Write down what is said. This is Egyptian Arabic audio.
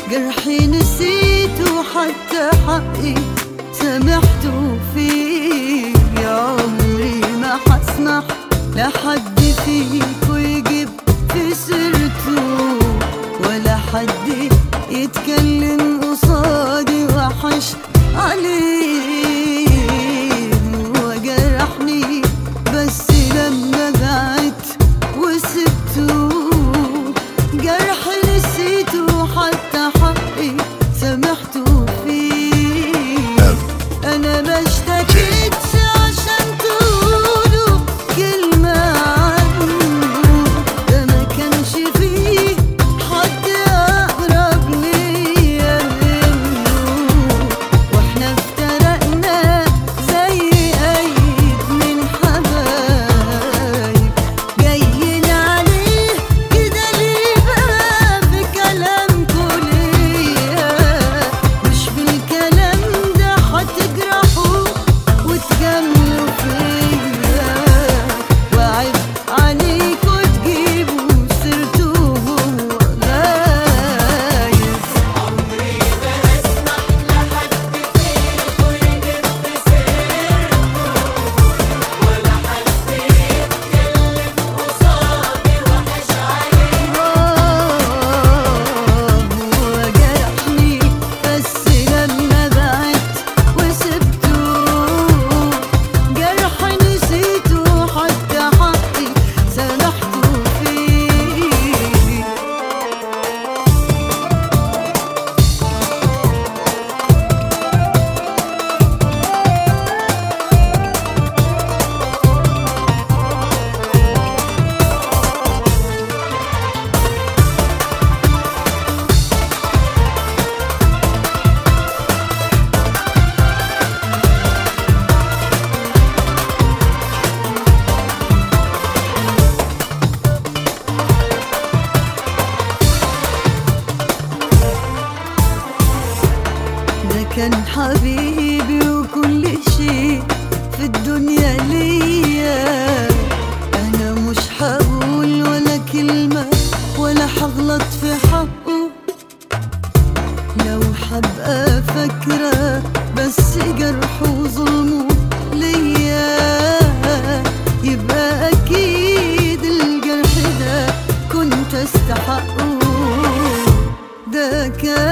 جرحي نسيته حتى حقي سامحته فيه يا عمري ما حسمح لحد فيكو يجيب في سيرته ولا حد يتكلم قصادي وحش عليه هو جرحني بس لما بعت وسبته جرحي نسيته حتى حقي سامحته فيه انا ما اشتكيتش عشان تقولوا كلمة عنه ده ما كانش فيه حد اقرب ليا منه واحنا افترقنا زي اي اتنين حبايب جايين عليه كده ليه بقى في كلامكوا ليا مش بالكلام ده هتجرحوا وتجاملوا فيا وعيب عليكوا تجيبوا سيرته وهو غايب هو جرحني بس لما بعدت وسبته جرحي نسيته حتى حقي سامحته فيه ده كان حبيبي وكل شيء في الدنيا ليا انا مش هقول ولا كلمة ولا هغلط في حقه لو حبقى فاكرة بس جرحه وظلمه ليا يبقى أكيد الجرح ده كنت أستحقه ده كان